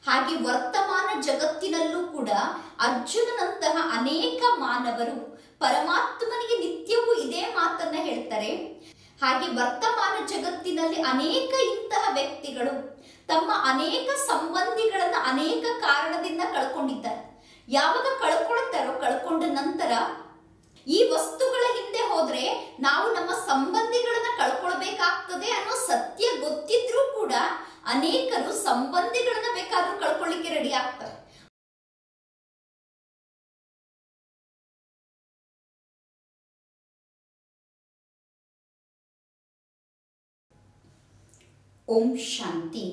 ಹಾಗೆ ವರ್ತಮಾನ ಜಗತ್ತಿನಲ್ಲೂ ಕೂಡ ಅರ್ಜುನನಂತಹ ಅನೇಕ ಮಾನವರು ಪರಮಾತ್ಮನಿಗೆ ನಿತ್ಯವೂ ಇದೇ ಮಾತನ್ನ ಹೇಳ್ತಾರೆ ಹಾಗೆ ವರ್ತಮಾನ ಜಗತ್ತಿನಲ್ಲಿ ಅನೇಕ ಇಂತಹ ವ್ಯಕ್ತಿಗಳು ತಮ್ಮ ಅನೇಕ ಸಂಬಂಧಿಗಳನ್ನ ಅನೇಕ ಕಾರಣದಿಂದ ಕಳ್ಕೊಂಡಿದ್ದಾರೆ ಯಾವಾಗ ಕಳ್ಕೊಳ್ತಾರೋ ಕಳ್ಕೊಂಡ ನಂತರ ಈ ವಸ್ತುಗಳ ಹಿಂದೆ ಹೋದ್ರೆ ನಾವು ನಮ್ಮ ಸಂಬಂಧಿಗಳನ್ನ ಕಳ್ಕೊಳ್ಬೇಕಾಗ್ತದೆ ಅನ್ನೋ ಸತ್ಯ ಗೊತ್ತಿದ್ರೂ ಕೂಡ ಅನೇಕರು ಸಂಬಂಧಿಗಳನ್ನ ಬೇಕಾದ್ರೂ ಕಳ್ಕೊಳ್ಳಿಕ್ಕೆ ರೆಡಿ ಆಗ್ತಾರೆ ಓಂ ಶಾಂತಿ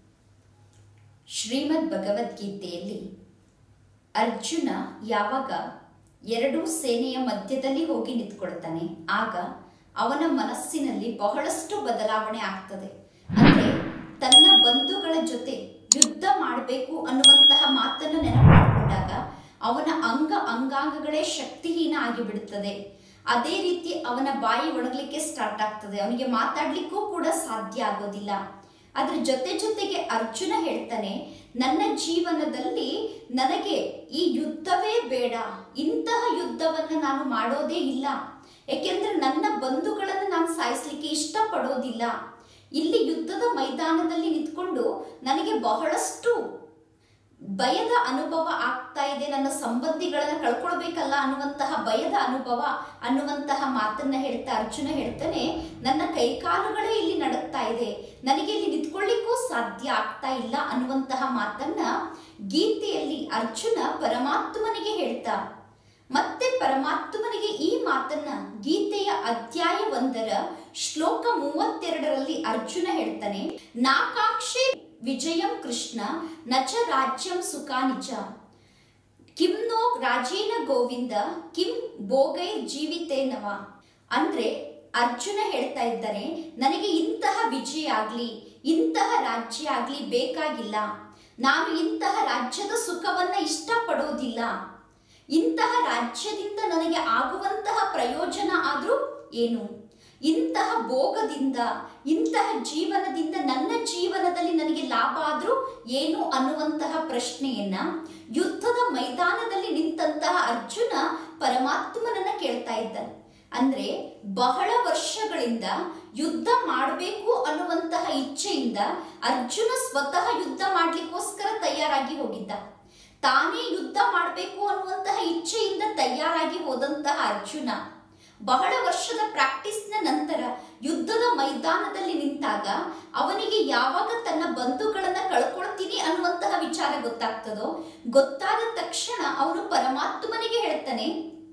ಶ್ರೀಮದ್ ಭಗವದ್ಗೀತೆಯಲ್ಲಿ ಅರ್ಜುನ ಯಾವಾಗ ಎರಡೂ ಸೇನೆಯ ಮಧ್ಯದಲ್ಲಿ ಹೋಗಿ ನಿಂತ್ಕೊಳ್ತಾನೆ ಆಗ ಅವನ ಮನಸ್ಸಿನಲ್ಲಿ ಬಹಳಷ್ಟು ಬದಲಾವಣೆ ಆಗ್ತದೆ ಅಂದ್ರೆ ತನ್ನ ಬಂಧುಗಳ ಜೊತೆ ಯುದ್ಧ ಮಾಡಬೇಕು ಅನ್ನುವಂತಹ ಮಾತನ್ನು ನೆನಪು ಮಾಡಿಕೊಂಡಾಗ ಅವನ ಅಂಗ ಅಂಗಾಂಗಗಳೇ ಶಕ್ತಿಹೀನ ಆಗಿಬಿಡುತ್ತದೆ ಅದೇ ರೀತಿ ಅವನ ಬಾಯಿ ಒಣಗಲಿಕ್ಕೆ ಸ್ಟಾರ್ಟ್ ಆಗ್ತದೆ ಅವನಿಗೆ ಮಾತಾಡ್ಲಿಕ್ಕೂ ಕೂಡ ಸಾಧ್ಯ ಆಗೋದಿಲ್ಲ ಅದ್ರ ಜೊತೆ ಜೊತೆಗೆ ಅರ್ಜುನ ಹೇಳ್ತಾನೆ ನನ್ನ ಜೀವನದಲ್ಲಿ ನನಗೆ ಈ ಯುದ್ಧವೇ ಬೇಡ ಇಂತಹ ಯುದ್ಧವನ್ನ ನಾನು ಮಾಡೋದೇ ಇಲ್ಲ ಯಾಕೆಂದ್ರೆ ನನ್ನ ಬಂಧುಗಳನ್ನು ನಾನು ಸಾಯಿಸ್ಲಿಕ್ಕೆ ಇಷ್ಟಪಡೋದಿಲ್ಲ ಇಲ್ಲಿ ಯುದ್ಧದ ಮೈದಾನದಲ್ಲಿ ನಿಂತ್ಕೊಂಡು ನನಗೆ ಬಹಳಷ್ಟು ಭಯದ ಅನುಭವ ಆಗ್ತಾ ಇದೆ ನನ್ನ ಸಂಬಂಧಿಗಳನ್ನ ಕಳ್ಕೊಳ್ಬೇಕಲ್ಲ ಅನ್ನುವಂತಹ ಭಯದ ಅನುಭವ ಅನ್ನುವಂತಹ ಮಾತನ್ನ ಹೇಳ್ತಾ ಅರ್ಜುನ ಹೇಳ್ತಾನೆ ನನ್ನ ಕೈಕಾಲುಗಳೇ ಇಲ್ಲಿ ನಡುತ್ತಾ ಇದೆ ನನಗೆ ಇಲ್ಲಿ ನಿಂತ್ಕೊಳ್ಳಿಕ್ಕೂ ಸಾಧ್ಯ ಆಗ್ತಾ ಇಲ್ಲ ಅನ್ನುವಂತಹ ಮಾತನ್ನ ಗೀತೆಯಲ್ಲಿ ಅರ್ಜುನ ಪರಮಾತ್ಮನಿಗೆ ಹೇಳ್ತಾ ಮತ್ತೆ ಪರಮಾತ್ಮನಿಗೆ ಈ ಮಾತನ್ನ ಗೀತೆಯ ಅಧ್ಯಾಯ ಒಂದರ ಶ್ಲೋಕ ಮೂವತ್ತೆರಡರಲ್ಲಿ ಅರ್ಜುನ ಹೇಳ್ತಾನೆ ನಾಕಾಕ್ಷೆ ವಿಜಯಂ ಕೃಷ್ಣ ನಚ ರಾಜ್ಯಂ ಸುಖಾನಿಚ ಕಿಂ ನೋ ರಾಜೇನ ಗೋವಿಂದ ಕಿಂ ಭೋಗೈ ಜೀವಿತೇನವ ಅಂದ್ರೆ ಅರ್ಜುನ ಹೇಳ್ತಾ ಇದ್ದಾನೆ ನನಗೆ ಇಂತಹ ವಿಜಯ ಆಗ್ಲಿ ಇಂತಹ ರಾಜ್ಯ ಆಗ್ಲಿ ಬೇಕಾಗಿಲ್ಲ ನಾನು ಇಂತಹ ರಾಜ್ಯದ ಸುಖವನ್ನ ಇಷ್ಟಪಡೋದಿಲ್ಲ ಇಂತಹ ರಾಜ್ಯದಿಂದ ನನಗೆ ಆಗುವಂತಹ ಪ್ರಯೋಜನ ಆದ್ರೂ ಏನು ಇಂತಹ ಭೋಗದಿಂದ ಇಂತಹ ಜೀವನದಿಂದ ನನ್ನ ಜೀವನದಲ್ಲಿ ನನಗೆ ಲಾಭ ಆದ್ರೂ ಏನು ಅನ್ನುವಂತಹ ಪ್ರಶ್ನೆಯನ್ನ ಯುದ್ಧದ ಮೈದಾನದಲ್ಲಿ ನಿಂತಹ ಅರ್ಜುನ ಪರಮಾತ್ಮನನ್ನ ಕೇಳ್ತಾ ಇದ್ದಾನೆ ಅಂದ್ರೆ ಬಹಳ ವರ್ಷಗಳಿಂದ ಯುದ್ಧ ಮಾಡಬೇಕು ಅನ್ನುವಂತಹ ಇಚ್ಛೆಯಿಂದ ಅರ್ಜುನ ಸ್ವತಃ ಯುದ್ಧ ಮಾಡ್ಲಿಕ್ಕೋಸ್ಕರ ತಯಾರಾಗಿ ಹೋಗಿದ್ದ ತಾನೇ ಯುದ್ಧ ಮಾಡಬೇಕು ಅನ್ನುವಂತಹ ಇಚ್ಛೆಯಿಂದ ತಯಾರಾಗಿ ಹೋದಂತಹ ಅರ್ಜುನ ಬಹಳ ವರ್ಷದ ಪ್ರಾಕ್ಟೀಸ್ನ ನಂತರ ಯುದ್ಧದ ಮೈದಾನದಲ್ಲಿ ನಿಂತಾಗ ಅವನಿಗೆ ಯಾವಾಗ ತನ್ನ ಬಂಧುಗಳನ್ನ ಕಳ್ಕೊಳ್ತೀನಿ ಅನ್ನುವಂತಹ ವಿಚಾರ ಗೊತ್ತಾಗ್ತದೋ ಗೊತ್ತಾದ ತಕ್ಷಣ ಅವನು ಪರಮಾತ್ಮನಿಗೆ ಹೇಳ್ತಾನೆ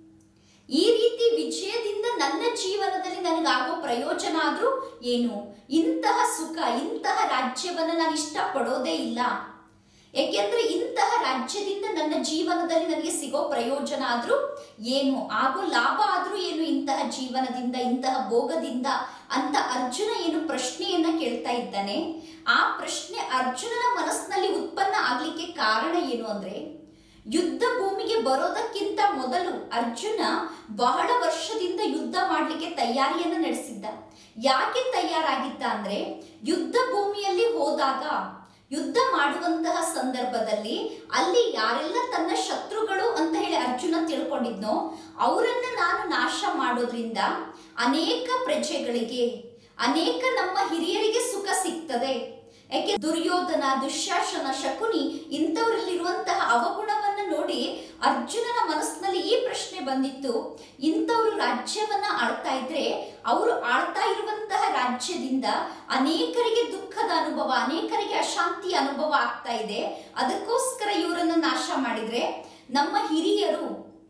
ಈ ರೀತಿ ವಿಜಯದಿಂದ ನನ್ನ ಜೀವನದಲ್ಲಿ ನನಗಾಗೋ ಪ್ರಯೋಜನ ಆದ್ರೂ ಏನು ಇಂತಹ ಸುಖ ಇಂತಹ ರಾಜ್ಯವನ್ನ ನಾನು ಇಷ್ಟಪಡೋದೇ ಇಲ್ಲ ಏಕೆಂದ್ರೆ ಇಂತಹ ರಾಜ್ಯದಿಂದ ನನ್ನ ಜೀವನದಲ್ಲಿ ನನಗೆ ಸಿಗೋ ಪ್ರಯೋಜನ ಆದ್ರೂ ಏನು ಆಗೋ ಲಾಭ ಆದ್ರೂ ಏನು ಇಂತಹ ಜೀವನದಿಂದ ಇಂತಹ ಭೋಗದಿಂದ ಅಂತ ಅರ್ಜುನ ಏನು ಪ್ರಶ್ನೆಯನ್ನ ಕೇಳ್ತಾ ಇದ್ದಾನೆ ಆ ಪ್ರಶ್ನೆ ಅರ್ಜುನನ ಮನಸ್ಸಿನಲ್ಲಿ ಉತ್ಪನ್ನ ಆಗ್ಲಿಕ್ಕೆ ಕಾರಣ ಏನು ಅಂದ್ರೆ ಯುದ್ಧ ಭೂಮಿಗೆ ಬರೋದಕ್ಕಿಂತ ಮೊದಲು ಅರ್ಜುನ ಬಹಳ ವರ್ಷದಿಂದ ಯುದ್ಧ ಮಾಡ್ಲಿಕ್ಕೆ ತಯಾರಿಯನ್ನ ನಡೆಸಿದ್ದ ಯಾಕೆ ತಯಾರಾಗಿದ್ದ ಅಂದ್ರೆ ಯುದ್ಧ ಭೂಮಿಯಲ್ಲಿ ಹೋದಾಗ ಯುದ್ಧ ಮಾಡುವಂತಹ ಸಂದರ್ಭದಲ್ಲಿ ಅಲ್ಲಿ ಯಾರೆಲ್ಲ ತನ್ನ ಶತ್ರುಗಳು ಅಂತ ಹೇಳಿ ಅರ್ಜುನ ತಿಳ್ಕೊಂಡಿದ್ನೋ ಅವರನ್ನ ನಾನು ನಾಶ ಮಾಡೋದ್ರಿಂದ ಅನೇಕ ಪ್ರಜೆಗಳಿಗೆ ಅನೇಕ ನಮ್ಮ ಹಿರಿಯರಿಗೆ ಸುಖ ಸಿಗ್ತದೆ ಯಾಕೆ ದುರ್ಯೋಧನ ದುಶ್ಯಾಸನ ಶಕುನಿ ಇಂಥವರಲ್ಲಿರುವಂತಹ ಅವಗುಣವನ್ನ ನೋಡಿ ಅರ್ಜುನನ ಮನಸ್ಸಿನಲ್ಲಿ ಈ ಪ್ರಶ್ನೆ ಬಂದಿತ್ತು ಇಂಥವ್ರು ರಾಜ್ಯವನ್ನ ಆಳ್ತಾ ಇದ್ರೆ ಅವರು ಆಳ್ತಾ ಇರುವಂತಹ ರಾಜ್ಯದಿಂದ ಅನೇಕರಿಗೆ ದುಃಖದ ಅನುಭವ ಅನೇಕರಿಗೆ ಅಶಾಂತಿಯ ಅನುಭವ ಆಗ್ತಾ ಇದೆ ಅದಕ್ಕೋಸ್ಕರ ಇವರನ್ನ ನಾಶ ಮಾಡಿದ್ರೆ ನಮ್ಮ ಹಿರಿಯರು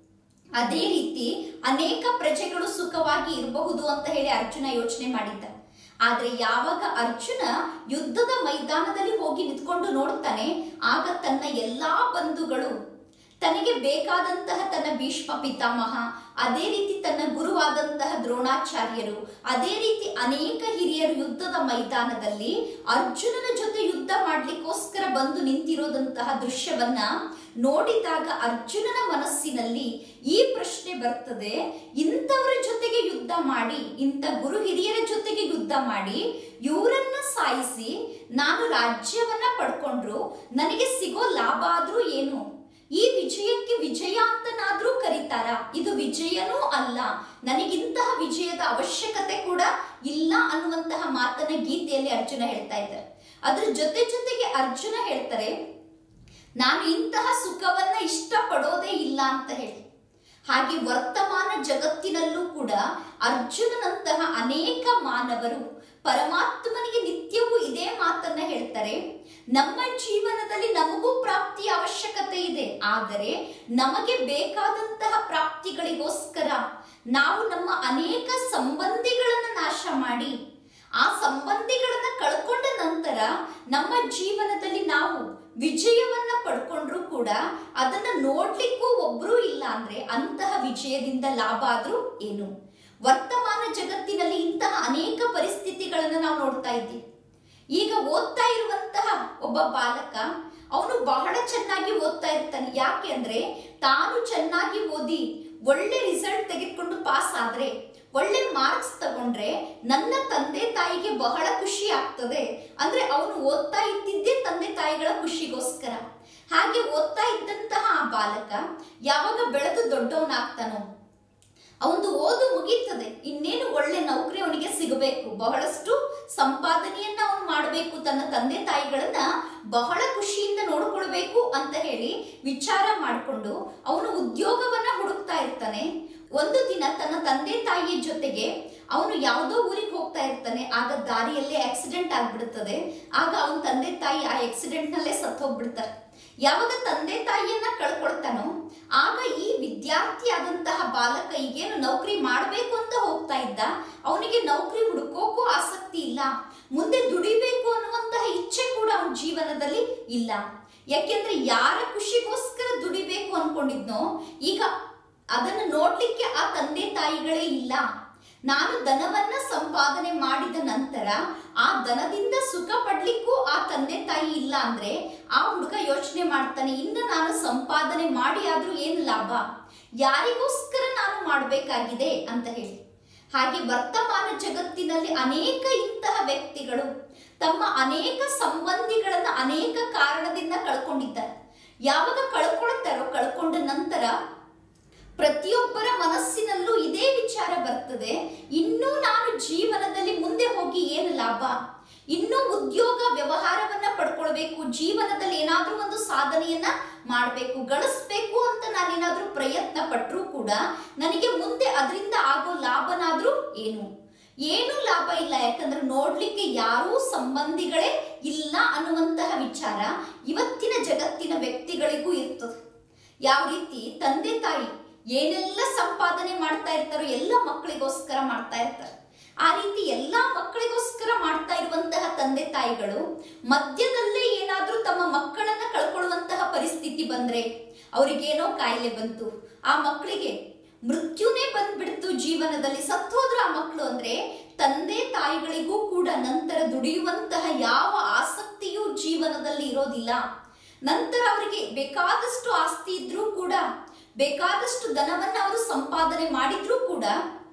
ಅದೇ ರೀತಿ ಅನೇಕ ಪ್ರಜೆಗಳು ಸುಖವಾಗಿ ಇರಬಹುದು ಅಂತ ಹೇಳಿ ಅರ್ಜುನ ಯೋಚನೆ ಮಾಡಿದ್ದ ಆದ್ರೆ ಯಾವಾಗ ಅರ್ಜುನ ಯುದ್ಧದ ಮೈದಾನದಲ್ಲಿ ಹೋಗಿ ನಿಂತ್ಕೊಂಡು ನೋಡ್ತಾನೆ ಆಗ ತನ್ನ ಎಲ್ಲಾ ಬಂಧುಗಳು ತನಗೆ ಬೇಕಾದಂತಹ ತನ್ನ ಭೀಷ್ಮ ಪಿತಾಮಹ ಅದೇ ರೀತಿ ತನ್ನ ಗುರುವಾದಂತಹ ದ್ರೋಣಾಚಾರ್ಯರು ಅದೇ ರೀತಿ ಅನೇಕ ಹಿರಿಯರು ಯುದ್ಧದ ಮೈದಾನದಲ್ಲಿ ಅರ್ಜುನನ ಜೊತೆ ಯುದ್ಧ ಮಾಡ್ಲಿಕ್ಕೋಸ್ಕರ ಬಂದು ನಿಂತಿರೋದಂತಹ ದೃಶ್ಯವನ್ನ ನೋಡಿದಾಗ ಅರ್ಜುನನ ಮನಸ್ಸಿನಲ್ಲಿ ಈ ಪ್ರಶ್ನೆ ಬರ್ತದೆ ಇಂಥವರ ಜೊತೆಗೆ ಯುದ್ಧ ಮಾಡಿ ಇಂಥ ಗುರು ಹಿರಿಯರ ಜೊತೆಗೆ ಯುದ್ಧ ಮಾಡಿ ಇವರನ್ನ ಸಾಯಿಸಿ ನಾನು ರಾಜ್ಯವನ್ನ ಪಡ್ಕೊಂಡ್ರು ಪಟ್ರು ನನಗೆ ಸಿಗೋ ಲಾಭ ಆದ್ರೂ ಏನು ಈ ವಿಜಯಕ್ಕೆ ವಿಜಯ ಅಂತನಾದ್ರೂ ಕರೀತಾರ ಇದು ವಿಜಯನೂ ಅಲ್ಲ ನನಗಿಂತಹ ವಿಜಯದ ಅವಶ್ಯಕತೆ ಕೂಡ ಇಲ್ಲ ಅನ್ನುವಂತಹ ಮಾತನ್ನ ಗೀತೆಯಲ್ಲಿ ಅರ್ಜುನ ಹೇಳ್ತಾ ಇದ್ದಾರೆ ಅದ್ರ ಜೊತೆ ಜೊತೆಗೆ ಅರ್ಜುನ ಹೇಳ್ತಾರೆ ನಾನು ಇಂತಹ ಸುಖವನ್ನ ಇಷ್ಟಪಡೋದೇ ಇಲ್ಲ ಅಂತ ಹೇಳಿ ಹಾಗೆ ವರ್ತಮಾನ ಜಗತ್ತಿನಲ್ಲೂ ಕೂಡ ಅರ್ಜುನನಂತಹ ಅನೇಕ ಮಾನವರು ಪರಮಾತ್ಮನಿಗೆ ನಿತ್ಯವೂ ಇದೇ ಮಾತನ್ನ ಹೇಳ್ತಾರೆ ನಮ್ಮ ಜೀವನದಲ್ಲಿ ನಮಗೂ ಪ್ರಾಪ್ತಿಯ ಅವಶ್ಯಕತೆ ಇದೆ ಆದರೆ ನಮಗೆ ಬೇಕಾದಂತಹ ಪ್ರಾಪ್ತಿಗಳಿಗೋಸ್ಕರ ನಾವು ನಮ್ಮ ಅನೇಕ ಸಂಬಂಧಿಗಳನ್ನ ನಾಶ ಮಾಡಿ ಆ ಸಂಬಂಧಿಗಳನ್ನ ಕಳ್ಕೊಂಡ ನಂತರ ನಮ್ಮ ಜೀವನದಲ್ಲಿ ನಾವು ವಿಜಯವನ್ನ ಪಡ್ಕೊಂಡ್ರು ಕೂಡ ಅದನ್ನ ನೋಡ್ಲಿಕ್ಕೂ ಒಬ್ರು ಇಲ್ಲ ಅಂದ್ರೆ ಅಂತಹ ವಿಜಯದಿಂದ ಲಾಭ ಆದ್ರೂ ಏನು ವರ್ತಮಾನ ಜಗತ್ತಿನಲ್ಲಿ ಇಂತಹ ಅನೇಕ ಪರಿಸ್ಥಿತಿಗಳನ್ನ ನಾವು ನೋಡ್ತಾ ಇದ್ದೀವಿ ಈಗ ಓದ್ತಾ ಇರುವಂತಹ ಒಬ್ಬ ಬಾಲಕ ಅವನು ಬಹಳ ಚೆನ್ನಾಗಿ ಓದ್ತಾ ಇರ್ತಾನೆ ಯಾಕೆ ಅಂದ್ರೆ ತಾನು ಚೆನ್ನಾಗಿ ಓದಿ ಒಳ್ಳೆ ರಿಸಲ್ಟ್ ತೆಗೆದುಕೊಂಡು ಪಾಸ್ ಆದ್ರೆ ಒಳ್ಳೆ ಮಾರ್ಕ್ಸ್ ತಗೊಂಡ್ರೆ ನನ್ನ ತಂದೆ ತಾಯಿಗೆ ಬಹಳ ಖುಷಿ ಆಗ್ತದೆ ಅಂದ್ರೆ ಅವನು ಓದ್ತಾ ಇದ್ದಿದ್ದೇ ತಂದೆ ತಾಯಿಗಳ ಖುಷಿಗೋಸ್ಕರ ಹಾಗೆ ಓದ್ತಾ ಇದ್ದಂತಹ ಆ ಬಾಲಕ ಯಾವಾಗ ಬೆಳೆದು ದೊಡ್ಡವನಾಗ್ತಾನೋ ಅವನು ಓದು ಮುಗೀತದೆ ಇನ್ನೇನು ಒಳ್ಳೆ ನೌಕರಿ ಅವನಿಗೆ ಸಿಗಬೇಕು ಬಹಳಷ್ಟು ಸಂಪಾದನೆಯನ್ನ ಅವನು ಮಾಡಬೇಕು ತನ್ನ ತಂದೆ ತಾಯಿಗಳನ್ನ ಬಹಳ ಖುಷಿಯಿಂದ ನೋಡ್ಕೊಳ್ಬೇಕು ಅಂತ ಹೇಳಿ ವಿಚಾರ ಮಾಡಿಕೊಂಡು ಅವನು ಉದ್ಯೋಗವನ್ನ ಹುಡುಕ್ತಾ ಇರ್ತಾನೆ ಒಂದು ದಿನ ತನ್ನ ತಂದೆ ತಾಯಿಯ ಜೊತೆಗೆ ಅವನು ಯಾವುದೋ ಊರಿಗೆ ಹೋಗ್ತಾ ಇರ್ತಾನೆ ಆಗ ದಾರಿಯಲ್ಲೇ ಆಕ್ಸಿಡೆಂಟ್ ಆಗ್ಬಿಡುತ್ತದೆ ಆಗ ಅವನ ತಂದೆ ತಾಯಿ ಆ ಆಕ್ಸಿಡೆಂಟ್ ನಲ್ಲೇ ಸತ್ತು ಹೋಗ್ಬಿಡ್ತಾರೆ ಯಾವಾಗ ತಂದೆ ತಾಯಿಯನ್ನ ಕಳ್ಕೊಳ್ತಾನೋ ಆಗ ಈ ವಿದ್ಯಾರ್ಥಿ ಆದಂತಹ ಬಾಲಕ ಈಗೇನು ನೌಕರಿ ಮಾಡಬೇಕು ಅಂತ ಹೋಗ್ತಾ ಇದ್ದ ಅವನಿಗೆ ನೌಕರಿ ಹುಡುಕೋಕ್ಕೂ ಆಸಕ್ತಿ ಇಲ್ಲ ಮುಂದೆ ದುಡಿಬೇಕು ಅನ್ನುವಂತಹ ಇಚ್ಛೆ ಕೂಡ ಅವನ ಜೀವನದಲ್ಲಿ ಇಲ್ಲ ಯಾಕೆಂದ್ರೆ ಯಾರ ಖುಷಿಗೋಸ್ಕರ ದುಡಿಬೇಕು ಅನ್ಕೊಂಡಿದ್ನೋ ಈಗ ಅದನ್ನು ನೋಡ್ಲಿಕ್ಕೆ ಆ ತಂದೆ ತಾಯಿಗಳೇ ಇಲ್ಲ ನಾನು ದನವನ್ನ ಸಂಪಾದನೆ ಮಾಡಿದ ನಂತರ ಆ ದನದಿಂದ ಸುಖ ಪಡ್ಲಿಕ್ಕೂ ಆ ತಂದೆ ತಾಯಿ ಇಲ್ಲ ಅಂದ್ರೆ ಆ ಹುಡುಗ ಯೋಚನೆ ಮಾಡ್ತಾನೆ ಇನ್ನು ನಾನು ಸಂಪಾದನೆ ಮಾಡಿ ಆದ್ರೂ ಏನು ಲಾಭ ಯಾರಿಗೋಸ್ಕರ ನಾನು ಮಾಡಬೇಕಾಗಿದೆ ಅಂತ ಹೇಳಿ ಹಾಗೆ ವರ್ತಮಾನ ಜಗತ್ತಿನಲ್ಲಿ ಅನೇಕ ಇಂತಹ ವ್ಯಕ್ತಿಗಳು ತಮ್ಮ ಅನೇಕ ಸಂಬಂಧಿಗಳನ್ನ ಅನೇಕ ಕಾರಣದಿಂದ ಕಳ್ಕೊಂಡಿದ್ದಾರೆ ಯಾವಾಗ ಕಳ್ಕೊಳ್ತಾರೋ ಕಳ್ಕೊಂಡ ನಂತರ ಪ್ರತಿಯೊಬ್ಬರ ಮನಸ್ಸಿನಲ್ಲೂ ಇದೇ ವಿಚಾರ ಬರ್ತದೆ ಇನ್ನೂ ನಾನು ಜೀವನದಲ್ಲಿ ಮುಂದೆ ಹೋಗಿ ಏನು ಲಾಭ ಇನ್ನೂ ಉದ್ಯೋಗ ವ್ಯವಹಾರವನ್ನ ಪಡ್ಕೊಳ್ಬೇಕು ಜೀವನದಲ್ಲಿ ಏನಾದ್ರೂ ಒಂದು ಸಾಧನೆಯನ್ನ ಮಾಡಬೇಕು ಗಳಿಸ್ಬೇಕು ಅಂತ ನಾನೇನಾದ್ರೂ ಪ್ರಯತ್ನ ಪಟ್ಟರೂ ಕೂಡ ನನಗೆ ಮುಂದೆ ಅದರಿಂದ ಆಗೋ ಲಾಭನಾದ್ರೂ ಏನು ಏನು ಲಾಭ ಇಲ್ಲ ಯಾಕಂದ್ರೆ ನೋಡ್ಲಿಕ್ಕೆ ಯಾರೂ ಸಂಬಂಧಿಗಳೇ ಇಲ್ಲ ಅನ್ನುವಂತಹ ವಿಚಾರ ಇವತ್ತಿನ ಜಗತ್ತಿನ ವ್ಯಕ್ತಿಗಳಿಗೂ ಇರ್ತದೆ ಯಾವ ರೀತಿ ತಂದೆ ತಾಯಿ ಏನೆಲ್ಲ ಸಂಪಾದನೆ ಮಾಡ್ತಾ ಇರ್ತಾರೋ ಎಲ್ಲ ಮಕ್ಕಳಿಗೋಸ್ಕರ ಮಾಡ್ತಾ ಇರ್ತಾರೆ ಆ ರೀತಿ ಎಲ್ಲಾ ಮಕ್ಕಳಿಗೋಸ್ಕರ ಮಾಡ್ತಾ ಇರುವಂತಹ ತಂದೆ ತಾಯಿಗಳು ಮಧ್ಯದಲ್ಲೇ ಏನಾದ್ರೂ ತಮ್ಮ ಮಕ್ಕಳನ್ನ ಕಳ್ಕೊಳ್ಳುವಂತಹ ಪರಿಸ್ಥಿತಿ ಬಂದ್ರೆ ಅವರಿಗೇನೋ ಕಾಯಿಲೆ ಬಂತು ಆ ಮಕ್ಕಳಿಗೆ ಮೃತ್ಯುನೇ ಬಂದ್ಬಿಡ್ತು ಜೀವನದಲ್ಲಿ ಸತ್ತೋದ್ರ ಆ ಮಕ್ಕಳು ಅಂದ್ರೆ ತಂದೆ ತಾಯಿಗಳಿಗೂ ಕೂಡ ನಂತರ ದುಡಿಯುವಂತಹ ಯಾವ ಆಸಕ್ತಿಯೂ ಜೀವನದಲ್ಲಿ ಇರೋದಿಲ್ಲ ನಂತರ ಅವರಿಗೆ ಬೇಕಾದಷ್ಟು ಆಸ್ತಿ ಇದ್ರೂ ಕೂಡ ಬೇಕಾದಷ್ಟು ಧನವನ್ನ ಅವರು ಸಂಪಾದನೆ ಮಾಡಿದ್ರೂ ಕೂಡ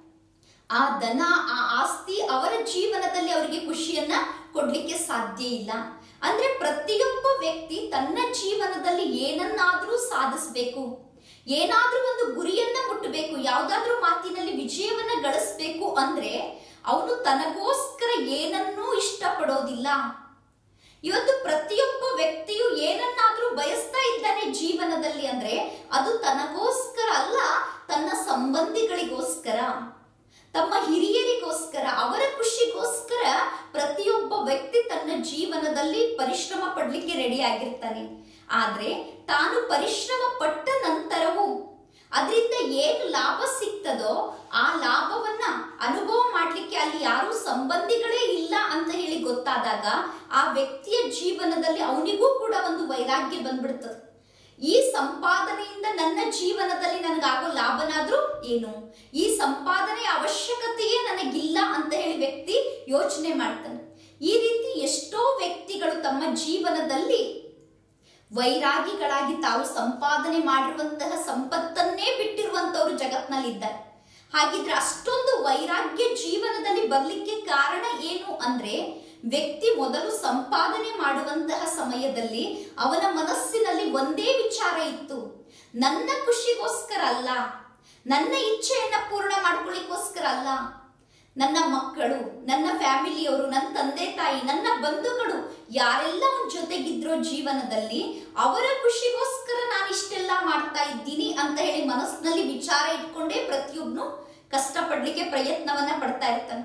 ಆ ಧನ ಆ ಆಸ್ತಿ ಅವರ ಜೀವನದಲ್ಲಿ ಅವರಿಗೆ ಖುಷಿಯನ್ನ ಕೊಡ್ಲಿಕ್ಕೆ ಸಾಧ್ಯ ಇಲ್ಲ ಅಂದ್ರೆ ಪ್ರತಿಯೊಬ್ಬ ವ್ಯಕ್ತಿ ತನ್ನ ಜೀವನದಲ್ಲಿ ಏನನ್ನಾದ್ರೂ ಸಾಧಿಸ್ಬೇಕು ಏನಾದ್ರೂ ಒಂದು ಗುರಿಯನ್ನ ಮುಟ್ಟಬೇಕು ಯಾವ್ದಾದ್ರೂ ಮಾತಿನಲ್ಲಿ ವಿಜಯವನ್ನ ಗಳಿಸ್ಬೇಕು ಅಂದ್ರೆ ಅವನು ತನಗೋಸ್ಕರ ಏನನ್ನೂ ಇಷ್ಟಪಡೋದಿಲ್ಲ ಇವತ್ತು ಪ್ರತಿಯೊಬ್ಬ ವ್ಯಕ್ತಿಯು ಏನನ್ನಾದ್ರೂ ಬಯಸ್ತಾ ಇದ್ದಾನೆ ಜೀವನದಲ್ಲಿ ಅಂದ್ರೆ ಅದು ತನಗೋಸ್ಕರ ಅಲ್ಲ ತನ್ನ ಸಂಬಂಧಿಗಳಿಗೋಸ್ಕರ ತಮ್ಮ ಹಿರಿಯರಿಗೋಸ್ಕರ ಅವರ ಖುಷಿಗೋಸ್ಕರ ಪ್ರತಿಯೊಬ್ಬ ವ್ಯಕ್ತಿ ತನ್ನ ಜೀವನದಲ್ಲಿ ಪರಿಶ್ರಮ ಪಡ್ಲಿಕ್ಕೆ ರೆಡಿ ಆಗಿರ್ತಾನೆ ಆದ್ರೆ ತಾನು ಪರಿಶ್ರಮ ಪಟ್ಟ ನಂತರವೂ ಅದರಿಂದ ಏನು ಲಾಭ ಸಿಗ್ತದೋ ಆ ಲಾಭವನ್ನ ಅನುಭವ ಮಾಡ್ಲಿಕ್ಕೆ ಅಲ್ಲಿ ಯಾರು ಸಂಬಂಧಿಗಳೇ ಇಲ್ಲ ಅಂತ ಹೇಳಿ ಗೊತ್ತಾದಾಗ ಆ ವ್ಯಕ್ತಿಯ ಜೀವನದಲ್ಲಿ ಅವನಿಗೂ ಕೂಡ ಒಂದು ವೈರಾಗ್ಯ ಬಂದ್ಬಿಡ್ತದೆ ಈ ಸಂಪಾದನೆಯಿಂದ ನನ್ನ ಜೀವನದಲ್ಲಿ ನನಗಾಗೋ ಲಾಭನಾದ್ರೂ ಏನು ಈ ಸಂಪಾದನೆಯ ಅವಶ್ಯಕತೆಯೇ ನನಗಿಲ್ಲ ಅಂತ ಹೇಳಿ ವ್ಯಕ್ತಿ ಯೋಚನೆ ಮಾಡ್ತಾನೆ ಈ ರೀತಿ ಎಷ್ಟೋ ವ್ಯಕ್ತಿಗಳು ತಮ್ಮ ಜೀವನದಲ್ಲಿ ವೈರಾಗಿಗಳಾಗಿ ತಾವು ಸಂಪಾದನೆ ಮಾಡಿರುವಂತಹ ಸಂಪತ್ತನ್ನೇ ಬಿಟ್ಟಿರುವಂತವ್ರು ಜಗತ್ನಲ್ಲಿದ್ದಾರೆ ಹಾಗಿದ್ರೆ ಅಷ್ಟೊಂದು ವೈರಾಗ್ಯ ಜೀವನದಲ್ಲಿ ಬರ್ಲಿಕ್ಕೆ ಕಾರಣ ಏನು ಅಂದ್ರೆ ವ್ಯಕ್ತಿ ಮೊದಲು ಸಂಪಾದನೆ ಮಾಡುವಂತಹ ಸಮಯದಲ್ಲಿ ಅವನ ಮನಸ್ಸಿನಲ್ಲಿ ಒಂದೇ ವಿಚಾರ ಇತ್ತು ನನ್ನ ಖುಷಿಗೋಸ್ಕರ ಅಲ್ಲ ನನ್ನ ಇಚ್ಛೆಯನ್ನ ಪೂರ್ಣ ಮಾಡ್ಕೊಳ್ಳಿಕ್ಕೋಸ್ಕರ ಅಲ್ಲ ನನ್ನ ಮಕ್ಕಳು ನನ್ನ ಫ್ಯಾಮಿಲಿಯವರು ನನ್ನ ತಂದೆ ತಾಯಿ ನನ್ನ ಬಂಧುಗಳು ಯಾರೆಲ್ಲ ಅವನ ಜೊತೆಗಿದ್ರೋ ಜೀವನದಲ್ಲಿ ಅವರ ಖುಷಿಗೋಸ್ಕರ ನಾನು ಇಷ್ಟೆಲ್ಲ ಮಾಡ್ತಾ ಇದ್ದೀನಿ ಅಂತ ಹೇಳಿ ಮನಸ್ಸಿನಲ್ಲಿ ವಿಚಾರ ಇಟ್ಕೊಂಡೇ ಪ್ರತಿಯೊಬ್ನು ಕಷ್ಟಪಡ್ಲಿಕ್ಕೆ ಪ್ರಯತ್ನವನ್ನ ಪಡ್ತಾ ಇರ್ತಾನೆ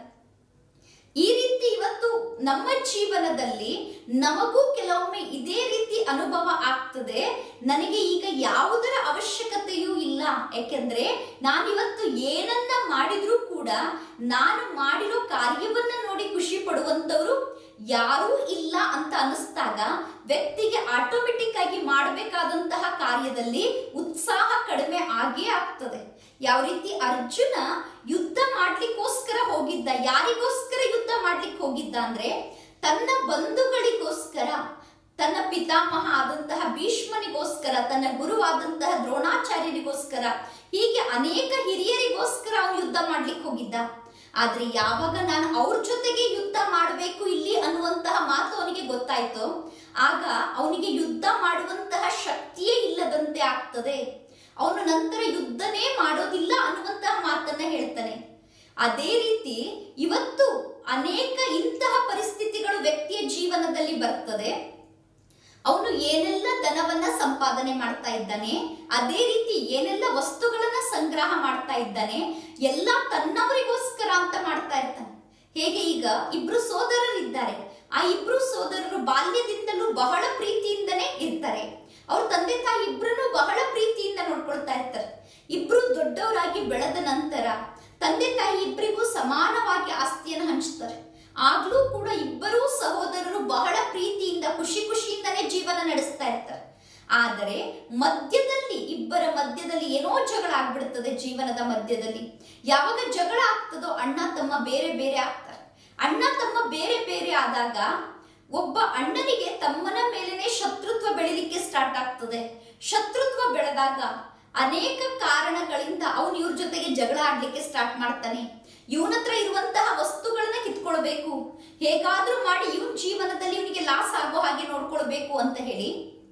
ಈ ರೀತಿ ಇವತ್ತು ನಮ್ಮ ಜೀವನದಲ್ಲಿ ನಮಗೂ ಕೆಲವೊಮ್ಮೆ ಇದೇ ರೀತಿ ಅನುಭವ ಆಗ್ತದೆ ನನಗೆ ಈಗ ಯಾವುದರ ಅವಶ್ಯಕತೆಯೂ ಇಲ್ಲ ಯಾಕೆಂದ್ರೆ ನಾನಿವತ್ತು ಏನನ್ನ ಮಾಡಿದ್ರೂ ಕೂಡ ನಾನು ಮಾಡಿರೋ ಕಾರ್ಯವನ್ನ ನೋಡಿ ಖುಷಿ ಪಡುವಂತವ್ರು ಯಾರೂ ಇಲ್ಲ ಅಂತ ಅನಿಸ್ದಾಗ ವ್ಯಕ್ತಿಗೆ ಆಟೋಮೆಟಿಕ್ ಆಗಿ ಮಾಡಬೇಕಾದಂತಹ ಕಾರ್ಯದಲ್ಲಿ ಉತ್ಸಾಹ ಕಡಿಮೆ ಆಗೇ ಆಗ್ತದೆ ಯಾವ ರೀತಿ ಅರ್ಜುನ ಯುದ್ಧ ಮಾಡ್ಲಿಕ್ಕೋಸ್ಕರ ಹೋಗಿದ್ದ ಯಾರಿಗೋಸ್ಕರ ಯುದ್ಧ ಮಾಡ್ಲಿಕ್ಕೆ ಹೋಗಿದ್ದ ಅಂದ್ರೆ ತನ್ನ ಬಂಧುಗಳಿಗೋಸ್ಕರ ತನ್ನ ಪಿತಾಮಹ ಆದಂತಹ ಭೀಷ್ಮನಿಗೋಸ್ಕರ ತನ್ನ ಗುರುವಾದಂತಹ ದ್ರೋಣಾಚಾರ್ಯರಿಗೋಸ್ಕರ ಹೀಗೆ ಅನೇಕ ಹಿರಿಯರಿಗೋಸ್ಕರ ಅವನು ಯುದ್ಧ ಮಾಡ್ಲಿಕ್ಕೆ ಹೋಗಿದ್ದ ಆದ್ರೆ ಯಾವಾಗ ನಾನು ಅವ್ರ ಜೊತೆಗೆ ಯುದ್ಧ ಮಾಡಬೇಕು ಇಲ್ಲಿ ಅನ್ನುವಂತಹ ಮಾತು ಅವನಿಗೆ ಗೊತ್ತಾಯ್ತು ಆಗ ಅವನಿಗೆ ಯುದ್ಧ ಮಾಡುವಂತಹ ಶಕ್ತಿಯೇ ಇಲ್ಲದಂತೆ ಆಗ್ತದೆ ಅವನು ನಂತರ ಯುದ್ಧನೇ ಮಾಡೋದಿಲ್ಲ ಅನ್ನುವಂತಹ ಮಾತನ್ನ ಹೇಳ್ತಾನೆ ಅದೇ ರೀತಿ ಇವತ್ತು ಅನೇಕ ಇಂತಹ ಪರಿಸ್ಥಿತಿಗಳು ವ್ಯಕ್ತಿಯ ಜೀವನದಲ್ಲಿ ಬರ್ತದೆ ಅವನು ಏನೆಲ್ಲ ಧನವನ್ನ ಸಂಪಾದನೆ ಮಾಡ್ತಾ ಇದ್ದಾನೆ ಅದೇ ರೀತಿ ಏನೆಲ್ಲ ವಸ್ತುಗಳನ್ನ ಸಂಗ್ರಹ ಮಾಡ್ತಾ ಇದ್ದಾನೆ ಎಲ್ಲ ತನ್ನವರಿಗೋಸ್ಕರ ಅಂತ ಮಾಡ್ತಾ ಇರ್ತಾನೆ ಹೇಗೆ ಈಗ ಇಬ್ರು ಸೋದರರಿದ್ದಾರೆ ಆ ಇಬ್ರು ಸೋದರರು ಬಾಲ್ಯದಿಂದಲೂ ಬಹಳ ಪ್ರೀತಿಯಿಂದನೇ ಇರ್ತಾರೆ ಅವ್ರ ತಂದೆ ತಾಯಿ ಇಬ್ರನ್ನು ಬಹಳ ಪ್ರೀತಿಯಿಂದ ನೋಡ್ಕೊಳ್ತಾ ಇರ್ತಾರೆ ಇಬ್ರು ದೊಡ್ಡವರಾಗಿ ಬೆಳೆದ ನಂತರ ತಂದೆ ತಾಯಿ ಇಬ್ಬರಿಗೂ ಸಮಾನವಾಗಿ ಆಸ್ತಿಯನ್ನು ಹಂಚ್ತಾರೆ ಆಗ್ಲೂ ಕೂಡ ಇಬ್ಬರೂ ಸಹೋದರರು ಬಹಳ ಪ್ರೀತಿಯಿಂದ ಖುಷಿ ಖುಷಿಯಿಂದನೇ ಜೀವನ ನಡೆಸ್ತಾ ಇರ್ತಾರೆ ಆದರೆ ಮಧ್ಯದಲ್ಲಿ ಇಬ್ಬರ ಮಧ್ಯದಲ್ಲಿ ಏನೋ ಜಗಳ ಆಗ್ಬಿಡ್ತದೆ ಜೀವನದ ಮಧ್ಯದಲ್ಲಿ ಯಾವಾಗ ಜಗಳ ಆಗ್ತದೋ ಅಣ್ಣ ತಮ್ಮ ಬೇರೆ ಬೇರೆ ಆಗ್ತಾರೆ ಅಣ್ಣ ತಮ್ಮ ಬೇರೆ ಬೇರೆ ಆದಾಗ ಒಬ್ಬ ಅಣ್ಣನಿಗೆ ತಮ್ಮನ ಮೇಲೇನೆ ಶತ್ರುತ್ವ ಬೆಳಿಲಿಕ್ಕೆ ಸ್ಟಾರ್ಟ್ ಆಗ್ತದೆ ಶತ್ರುತ್ವ ಬೆಳೆದಾಗ ಅನೇಕ ಕಾರಣಗಳಿಂದ ಅವನು ಇವ್ರ ಜೊತೆಗೆ ಜಗಳ ಆಡ್ಲಿಕ್ಕೆ ಸ್ಟಾರ್ಟ್ ಮಾಡ್ತಾನೆ ಇವನ ಹತ್ರ ಇರುವಂತಹ ವಸ್ತುಗಳನ್ನ ಕಿತ್ಕೊಳ್ಬೇಕು ಹೇಗಾದ್ರೂ ಮಾಡಿ ಇವನ್ ಜೀವನದಲ್ಲಿ ಇವನಿಗೆ ಲಾಸ್ ಆಗೋ ಹಾಗೆ ನೋಡ್ಕೊಳ್ಬೇಕು ಅಂತ ಹೇಳಿ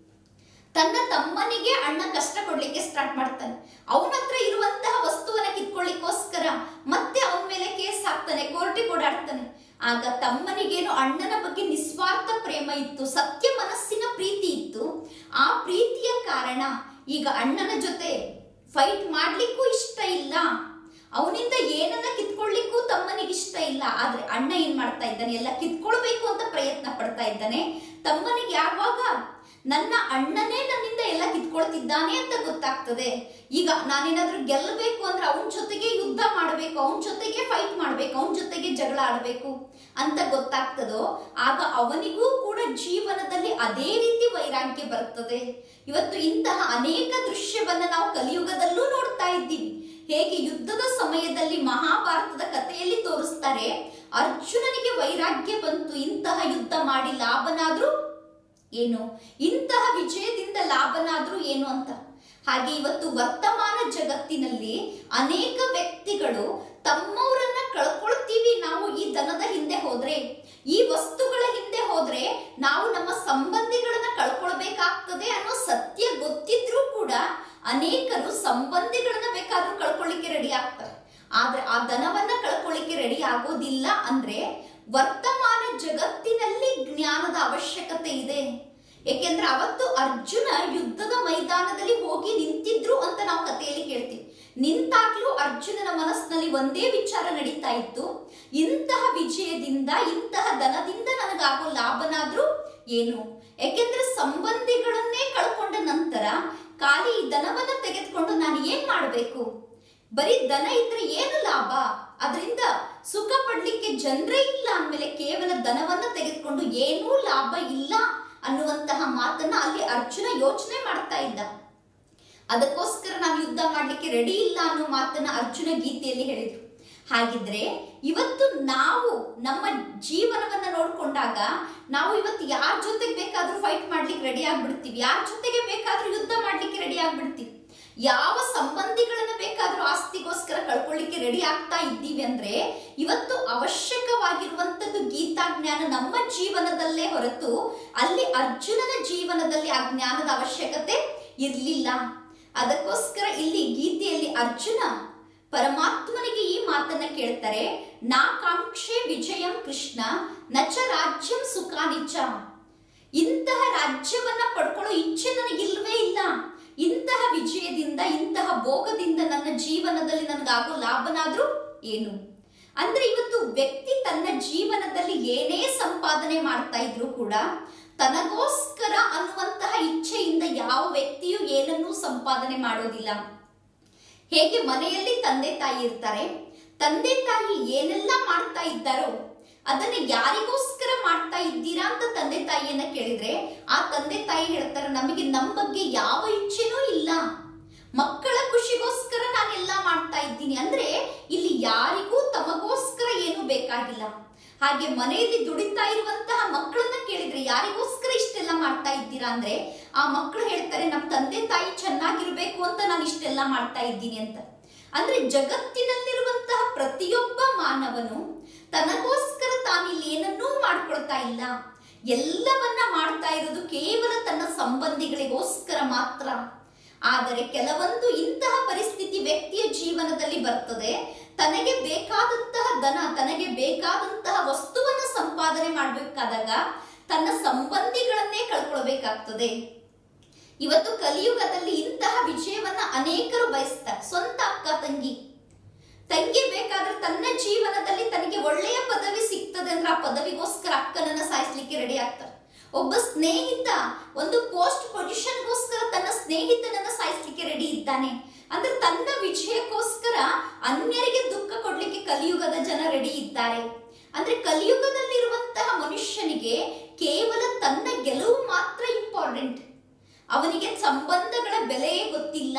ತನ್ನ ತಮ್ಮನಿಗೆ ಅಣ್ಣ ಕಷ್ಟ ಕೊಡ್ಲಿಕ್ಕೆ ಸ್ಟಾರ್ಟ್ ಮಾಡ್ತಾನೆ ಅವನ ಹತ್ರ ಇರುವಂತಹ ವಸ್ತುವನ್ನ ಕಿತ್ಕೊಳ್ಳಿಕ್ಕೋಸ್ಕರ ಮತ್ತೆ ಅವನ ಮೇಲೆ ಕೇಸ್ ಹಾಕ್ತಾನೆ ಕೋರ್ಟಿಗೆ ಓಡಾಡ್ತಾನೆ ಆಗ ತಮ್ಮನಿಗೇನು ಅಣ್ಣನ ಬಗ್ಗೆ ನಿಸ್ವಾರ್ಥ ಪ್ರೇಮ ಇತ್ತು ಸತ್ಯ ಮನಸ್ಸಿನ ಪ್ರೀತಿ ಇತ್ತು ಆ ಪ್ರೀತಿಯ ಕಾರಣ ಈಗ ಅಣ್ಣನ ಜೊತೆ ಫೈಟ್ ಮಾಡ್ಲಿಕ್ಕೂ ಇಷ್ಟ ಇಲ್ಲ ಅವನಿಂದ ಏನನ್ನ ಕಿತ್ಕೊಳ್ಳಿಕ್ಕೂ ತಮ್ಮನಿಗೆ ಇಷ್ಟ ಇಲ್ಲ ಆದ್ರೆ ಅಣ್ಣ ಏನ್ ಮಾಡ್ತಾ ಇದ್ದಾನೆ ಎಲ್ಲ ಕಿತ್ಕೊಳ್ಬೇಕು ಅಂತ ಪ್ರಯತ್ನ ಪಡ್ತಾ ಇದ್ದಾನೆ ತಮ್ಮನಿಗೆ ಯಾವಾಗ ನನ್ನ ಅಣ್ಣನೇ ನನ್ನಿಂದ ಎಲ್ಲ ಕಿತ್ಕೊಳ್ತಿದ್ದಾನೆ ಅಂತ ಗೊತ್ತಾಗ್ತದೆ ಈಗ ನಾನೇನಾದ್ರೂ ಗೆಲ್ಲಬೇಕು ಅಂದ್ರೆ ಅವನ ಜೊತೆಗೆ ಯುದ್ಧ ಮಾಡಬೇಕು ಅವನ ಜೊತೆಗೆ ಫೈಟ್ ಮಾಡ್ಬೇಕು ಅವನ ಜೊತೆಗೆ ಜಗಳ ಆಡಬೇಕು ಅಂತ ಗೊತ್ತಾಗ್ತದೋ ಆಗ ಅವನಿಗೂ ಕೂಡ ಜೀವನದಲ್ಲಿ ಅದೇ ರೀತಿ ವೈರಾಗ್ಯ ಬರ್ತದೆ ಇವತ್ತು ಇಂತಹ ಅನೇಕ ದೃಶ್ಯವನ್ನ ನಾವು ಕಲಿಯುಗದಲ್ಲೂ ನೋಡ್ತಾ ಇದ್ದೀವಿ ಹೇಗೆ ಯುದ್ಧದ ಸಮಯದಲ್ಲಿ ಮಹಾಭಾರತದ ಕಥೆಯಲ್ಲಿ ತೋರಿಸ್ತಾರೆ ಅರ್ಜುನನಿಗೆ ವೈರಾಗ್ಯ ಬಂತು ಇಂತಹ ಯುದ್ಧ ಮಾಡಿ ಲಾಭನಾದ್ರೂ ಏನು ಇಂತಹ ವಿಜಯದಿಂದ ಲಾಭನಾದ್ರೂ ಏನು ಅಂತ ಹಾಗೆ ಇವತ್ತು ವರ್ತಮಾನ ಜಗತ್ತಿನಲ್ಲಿ ಅನೇಕ ವ್ಯಕ್ತಿಗಳು ತಮ್ಮವರನ್ನ ಕಳ್ಕೊಳ್ತೀವಿ ನಾವು ಈ ದನದ ಹಿಂದೆ ಹೋದ್ರೆ ಈ ವಸ್ತುಗಳ ಹಿಂದೆ ಹೋದ್ರೆ ನಾವು ನಮ್ಮ ಸಂಬಂಧಿಗಳನ್ನ ಕಳ್ಕೊಳ್ಬೇಕಾಗ್ತದೆ ಅನ್ನೋ ಸತ್ಯ ಗೊತ್ತಿದ್ರೂ ಕೂಡ ಅನೇಕರು ಸಂಬಂಧಿಗಳನ್ನ ಬೇಕಾದ್ರೂ ಕಳ್ಕೊಳ್ಳಿಕ್ಕೆ ರೆಡಿ ಆಗ್ತಾರೆ ಆದ್ರೆ ಆ ದನವನ್ನ ಕಳ್ಕೊಳ್ಳಿಕ್ಕೆ ರೆಡಿ ಆಗೋದಿಲ್ಲ ಅಂದ್ರೆ ವರ್ತಮಾನ ಜಗತ್ತಿನಲ್ಲಿ ಜ್ಞಾನದ ಅವಶ್ಯಕತೆ ಇದೆ ಏಕೆಂದ್ರೆ ಅವತ್ತು ಅರ್ಜುನ ಯುದ್ಧದ ಮೈದಾನದಲ್ಲಿ ಹೋಗಿ ನಿಂತಿದ್ರು ಅಂತ ನಾವು ಕಥೆಯಲ್ಲಿ ಕೇಳ್ತೀವಿ ನಿಂತಾಗ್ಲೂ ಅರ್ಜುನನ ಮನಸ್ಸಿನಲ್ಲಿ ಒಂದೇ ವಿಚಾರ ನಡೀತಾ ಇತ್ತು ಇಂತಹ ವಿಜಯದಿಂದ ಇಂತಹ ದನದಿಂದ ನನಗಾಗೋ ಲಾಭನಾದ್ರೂ ಏನು ಯಾಕೆಂದ್ರೆ ಸಂಬಂಧಿಗಳನ್ನೇ ಕಳ್ಕೊಂಡ ನಂತರ ಖಾಲಿ ಈ ದನವನ್ನ ತೆಗೆದುಕೊಂಡು ನಾನು ಏನ್ ಮಾಡಬೇಕು ಬರೀ ದನ ಇದ್ರೆ ಏನು ಲಾಭ ಅದರಿಂದ ಸುಖ ಪಡ್ಲಿಕ್ಕೆ ಜನರೇ ಇಲ್ಲ ಅಂದ್ಮೇಲೆ ಕೇವಲ ದನವನ್ನ ತೆಗೆದುಕೊಂಡು ಏನೂ ಲಾಭ ಇಲ್ಲ ಅನ್ನುವಂತಹ ಮಾತನ್ನ ಅಲ್ಲಿ ಅರ್ಜುನ ಯೋಚನೆ ಮಾಡ್ತಾ ಇದ್ದ ಅದಕ್ಕೋಸ್ಕರ ನಾವು ಯುದ್ಧ ಮಾಡ್ಲಿಕ್ಕೆ ರೆಡಿ ಇಲ್ಲ ಅನ್ನೋ ಮಾತನ್ನ ಅರ್ಜುನ ಗೀತೆಯಲ್ಲಿ ಹೇಳಿದ್ರು ಹಾಗಿದ್ರೆ ಇವತ್ತು ನಾವು ನಮ್ಮ ಜೀವನವನ್ನ ನೋಡ್ಕೊಂಡಾಗ ನಾವು ಇವತ್ತು ಯಾರ ಜೊತೆಗೆ ಬೇಕಾದ್ರೂ ಫೈಟ್ ಮಾಡ್ಲಿಕ್ಕೆ ರೆಡಿ ಆಗ್ಬಿಡ್ತೀವಿ ಯಾರ ಜೊತೆಗೆ ಬೇಕಾದ್ರೂ ಯುದ್ಧ ಮಾಡ್ಲಿಕ್ಕೆ ರೆಡಿ ಆಗ್ಬಿಡ್ತೀವಿ ಯಾವ ಸಂಬಂಧಿಗಳನ್ನ ಬೇಕಾದ್ರೂ ಆಸ್ತಿಗೋಸ್ಕರ ಕಳ್ಕೊಳ್ಳಿಕ್ಕೆ ರೆಡಿ ಆಗ್ತಾ ಇದ್ದೀವಿ ಅಂದ್ರೆ ಇವತ್ತು ಅವಶ್ಯಕವಾಗಿರುವಂತದ್ದು ಗೀತಾಜ್ಞಾನ ನಮ್ಮ ಜೀವನದಲ್ಲೇ ಹೊರತು ಅಲ್ಲಿ ಅರ್ಜುನನ ಜೀವನದಲ್ಲಿ ಆ ಜ್ಞಾನದ ಅವಶ್ಯಕತೆ ಇರ್ಲಿಲ್ಲ ಅದಕ್ಕೋಸ್ಕರ ಇಲ್ಲಿ ಗೀತೆಯಲ್ಲಿ ಅರ್ಜುನ ಪರಮಾತ್ಮನಿಗೆ ಈ ಮಾತನ್ನ ಕೇಳ್ತಾರೆ ನಾ ಕಾಂಕ್ಷೆ ವಿಜಯಂ ಕೃಷ್ಣ ನಚ ರಾಜ್ಯಂ ಸುಖಾನಿಚ ಇಂತಹ ರಾಜ್ಯವನ್ನ ಪಡ್ಕೊಳ್ಳೋ ಇಚ್ಛೆ ನನಗಿಲ್ವೇ ಇಲ್ಲ ಇಂತಹ ವಿಜಯದಿಂದ ಇಂತಹ ಭೋಗದಿಂದ ನನ್ನ ಜೀವನದಲ್ಲಿ ನನಗಾಗೋ ಲಾಭನಾದ್ರೂ ಏನು ಅಂದ್ರೆ ಇವತ್ತು ವ್ಯಕ್ತಿ ತನ್ನ ಜೀವನದಲ್ಲಿ ಏನೇ ಸಂಪಾದನೆ ಮಾಡ್ತಾ ಇದ್ರು ಕೂಡ ತನಗೋಸ್ಕರ ಅನ್ನುವಂತಹ ಇಚ್ಛೆಯಿಂದ ಯಾವ ವ್ಯಕ್ತಿಯು ಏನನ್ನೂ ಸಂಪಾದನೆ ಮಾಡೋದಿಲ್ಲ ಹೇಗೆ ಮನೆಯಲ್ಲಿ ತಂದೆ ತಾಯಿ ಇರ್ತಾರೆ ತಂದೆ ತಾಯಿ ಏನೆಲ್ಲ ಮಾಡ್ತಾ ಇದ್ದಾರೋ ಅದನ್ನ ಯಾರಿಗೋಸ್ಕರ ಮಾಡ್ತಾ ಇದ್ದೀರಾ ಅಂತ ತಂದೆ ತಾಯಿಯನ್ನ ಕೇಳಿದ್ರೆ ಆ ತಂದೆ ತಾಯಿ ಹೇಳ್ತಾರೆ ನಮಗೆ ನಮ್ಮ ಬಗ್ಗೆ ಯಾವ ಇಚ್ಛೆನೂ ಇಲ್ಲ ಮಕ್ಕಳ ಖುಷಿಗೋಸ್ಕರ ನಾನೆಲ್ಲ ಮಾಡ್ತಾ ಇದ್ದೀನಿ ಅಂದ್ರೆ ಇಲ್ಲಿ ಯಾರಿಗೂ ತಮಗೋಸ್ಕರ ಏನು ಬೇಕಾಗಿಲ್ಲ ಹಾಗೆ ಮನೆಯಲ್ಲಿ ದುಡಿತಾ ಇರುವಂತಹ ಮಕ್ಕಳನ್ನ ಕೇಳಿದ್ರೆ ಯಾರಿಗೋಸ್ಕರ ಇಷ್ಟೆಲ್ಲ ಮಾಡ್ತಾ ಇದ್ದೀರಾ ಅಂದ್ರೆ ಆ ಮಕ್ಕಳು ಹೇಳ್ತಾರೆ ನಮ್ಮ ತಂದೆ ತಾಯಿ ಚೆನ್ನಾಗಿರ್ಬೇಕು ಅಂತ ನಾನು ಇಷ್ಟೆಲ್ಲ ಮಾಡ್ತಾ ಇದ್ದೀನಿ ಅಂತ ಅಂದ್ರೆ ಜಗತ್ತಿನಲ್ಲಿರುವಂತಹ ಪ್ರತಿಯೊಬ್ಬ ಮಾನವನು ತನಗೋಸ್ಕರ ತಾನಿಲ್ಲಿ ಏನನ್ನೂ ಮಾಡ್ಕೊಳ್ತಾ ಇಲ್ಲ ಎಲ್ಲವನ್ನ ಮಾಡ್ತಾ ಇರೋದು ಕೇವಲ ತನ್ನ ಸಂಬಂಧಿಗಳಿಗೋಸ್ಕರ ಮಾತ್ರ ಆದರೆ ಕೆಲವೊಂದು ಇಂತಹ ಪರಿಸ್ಥಿತಿ ವ್ಯಕ್ತಿಯ ಜೀವನದಲ್ಲಿ ಬರ್ತದೆ ತನಗೆ ಬೇಕಾದಂತಹ ದನ ತನಗೆ ಬೇಕಾದಂತಹ ವಸ್ತುವನ್ನ ಸಂಪಾದನೆ ಮಾಡಬೇಕಾದಾಗ ತನ್ನ ಸಂಬಂಧಿಗಳನ್ನೇ ಕಳ್ಕೊಳ್ಬೇಕಾಗ್ತದೆ ಇವತ್ತು ಕಲಿಯುಗದಲ್ಲಿ ಇಂತಹ ವಿಜಯವನ್ನ ಅನೇಕರು ಬಯಸ್ತಾರೆ ಸ್ವಂತ ಅಕ್ಕ ತಂಗಿ ತಂಗಿ ಬೇಕಾದ್ರೆ ತನ್ನ ಜೀವನದಲ್ಲಿ ತನಗೆ ಒಳ್ಳೆಯ ಪದವಿ ಸಿಗ್ತದೆ ಅಂದ್ರೆ ಆ ಪದವಿಗೋಸ್ಕರ ಅಕ್ಕನನ್ನ ಸಾಯಿಸ್ಲಿಕ್ಕೆ ರೆಡಿ ಆಗ್ತಾರೆ ಒಬ್ಬ ಸ್ನೇಹಿತ ಒಂದು ಪೋಸ್ಟ್ ಪೊಸಿಷನ್ಗೋಸ್ಕರ ತನ್ನ ಸ್ನೇಹಿತನನ್ನ ಸಾಯಿಸ್ಲಿಕ್ಕೆ ರೆಡಿ ಇದ್ದಾನೆ ಅಂದ್ರೆ ತನ್ನ ವಿಜಯಕ್ಕೋಸ್ಕರ ಅನ್ಯರಿಗೆ ದುಃಖ ಕೊಡ್ಲಿಕ್ಕೆ ಕಲಿಯುಗದ ಜನ ರೆಡಿ ಇದ್ದಾರೆ ಅಂದ್ರೆ ಕಲಿಯುಗದಲ್ಲಿರುವಂತಹ ಮನುಷ್ಯನಿಗೆ ಕೇವಲ ತನ್ನ ಗೆಲುವು ಮಾತ್ರ ಇಂಪಾರ್ಟೆಂಟ್ ಅವನಿಗೆ ಸಂಬಂಧಗಳ ಬೆಲೆಯೇ ಗೊತ್ತಿಲ್ಲ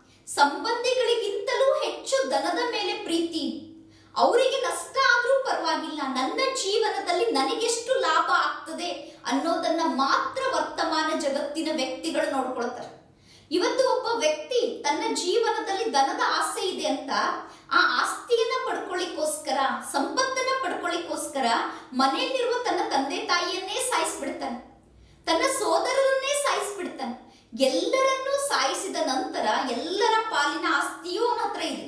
ಸಂಬಂಧಿಗಳಿಗಿಂತಲೂ ಹೆಚ್ಚು ದನದ ಮೇಲೆ ಪ್ರೀತಿ ಅವರಿಗೆ ನಷ್ಟ ಆದ್ರೂ ಪರವಾಗಿಲ್ಲ ನನ್ನ ಜೀವನದಲ್ಲಿ ನನಗೆಷ್ಟು ಲಾಭ ಆಗ್ತದೆ ಅನ್ನೋದನ್ನ ಮಾತ್ರ ವರ್ತಮಾನ ಜಗತ್ತಿನ ವ್ಯಕ್ತಿಗಳು ನೋಡ್ಕೊಳ್ತಾರೆ ಇವತ್ತು ಒಬ್ಬ ವ್ಯಕ್ತಿ ತನ್ನ ಜೀವನದಲ್ಲಿ ದನದ ಆಸೆ ಇದೆ ಅಂತ ಆ ಆಸ್ತಿಯನ್ನ ಪಡ್ಕೊಳ್ಳಿಕ್ಕೋಸ್ಕರ ಸಂಪತ್ತನ್ನ ಪಡ್ಕೊಳ್ಳಿಕ್ಕೋಸ್ಕರ ಮನೆಯಲ್ಲಿರುವ ತನ್ನ ತಂದೆ ತಾಯಿಯನ್ನೇ ಸಾಯಿಸ್ಬಿಡ್ತಾನೆ ತನ್ನ ಸೋದರರನ್ನೇ ಸಾಯಿಸ್ಬಿಡ್ತಾನೆ ಎಲ್ಲರನ್ನೂ ಸಾಯಿಸಿದ ನಂತರ ಎಲ್ಲರ ಪಾಲಿನ ಆಸ್ತಿಯೂ ಅವನ ಹತ್ರ ಇದೆ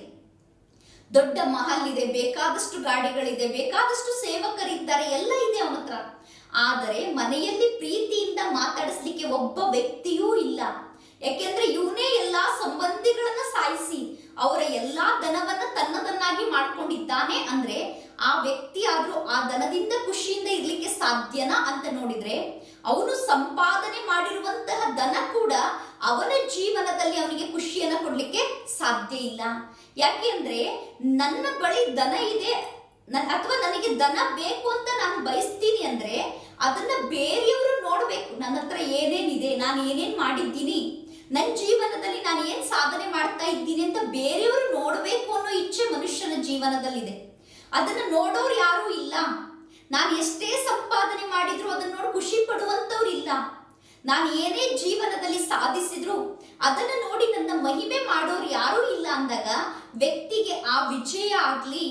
ದೊಡ್ಡ ಮಹಲ್ ಇದೆ ಬೇಕಾದಷ್ಟು ಗಾಡಿಗಳಿದೆ ಬೇಕಾದಷ್ಟು ಸೇವಕರಿದ್ದಾರೆ ಎಲ್ಲ ಇದೆ ಅವನ ಹತ್ರ ಆದರೆ ಮನೆಯಲ್ಲಿ ಪ್ರೀತಿಯಿಂದ ಮಾತಾಡಿಸ್ಲಿಕ್ಕೆ ಒಬ್ಬ ವ್ಯಕ್ತಿಯೂ ಇಲ್ಲ ಯಾಕೆಂದ್ರೆ ಇವನೇ ಎಲ್ಲಾ ಸಂಬಂಧಿಗಳನ್ನ ಸಾಯಿಸಿ ಅವರ ಎಲ್ಲಾ ದನವನ್ನ ತನ್ನದನ್ನಾಗಿ ಮಾಡ್ಕೊಂಡಿದ್ದಾನೆ ಅಂದ್ರೆ ಆ ವ್ಯಕ್ತಿ ಆದ್ರೂ ಆ ದನದಿಂದ ಖುಷಿಯಿಂದ ಇರ್ಲಿಕ್ಕೆ ಸಾಧ್ಯನಾ ಅಂತ ನೋಡಿದ್ರೆ ಅವನು ಸಂಪಾದನೆ ಮಾಡಿರುವಂತಹ ದನ ಕೂಡ ಅವನ ಜೀವನದಲ್ಲಿ ಅವನಿಗೆ ಖುಷಿಯನ್ನ ಕೊಡ್ಲಿಕ್ಕೆ ಸಾಧ್ಯ ಇಲ್ಲ ಯಾಕೆಂದ್ರೆ ನನ್ನ ಬಳಿ ದನ ಇದೆ ನನ್ ಅಥವಾ ನನಗೆ ದನ ಬೇಕು ಅಂತ ನಾನು ಬಯಸ್ತೀನಿ ಅಂದ್ರೆ ಅದನ್ನ ಬೇರೆಯವರು ನೋಡ್ಬೇಕು ನನ್ನ ಹತ್ರ ಏನೇನಿದೆ ನಾನು ಏನೇನ್ ಮಾಡಿದ್ದೀನಿ ನನ್ನ ಜೀವನದಲ್ಲಿ ನಾನು ಏನ್ ಸಾಧನೆ ಮಾಡ್ತಾ ಇದ್ದೀನಿ ಅಂತ ಬೇರೆಯವರು ನೋಡ್ಬೇಕು ಅನ್ನೋ ಇಚ್ಛೆ ಮನುಷ್ಯನ ಜೀವನದಲ್ಲಿದೆ ಅದನ್ನ ನೋಡೋರು ಯಾರೂ ಇಲ್ಲ ನಾನು ಎಷ್ಟೇ ಸಂಪಾದನೆ ಮಾಡಿದ್ರು ಅದನ್ನ ನೋಡಿ ಖುಷಿ ಪಡುವಂತವ್ರು ಇಲ್ಲ ನಾನು ಏನೇ ಜೀವನದಲ್ಲಿ ಸಾಧಿಸಿದ್ರು ಅದನ್ನ ನೋಡಿ ನನ್ನ ಮಹಿಮೆ ಮಾಡೋರು ಯಾರೂ ಇಲ್ಲ ಅಂದಾಗ ವ್ಯಕ್ತಿಗೆ ಆ ವಿಜಯ ಆಗ್ಲಿ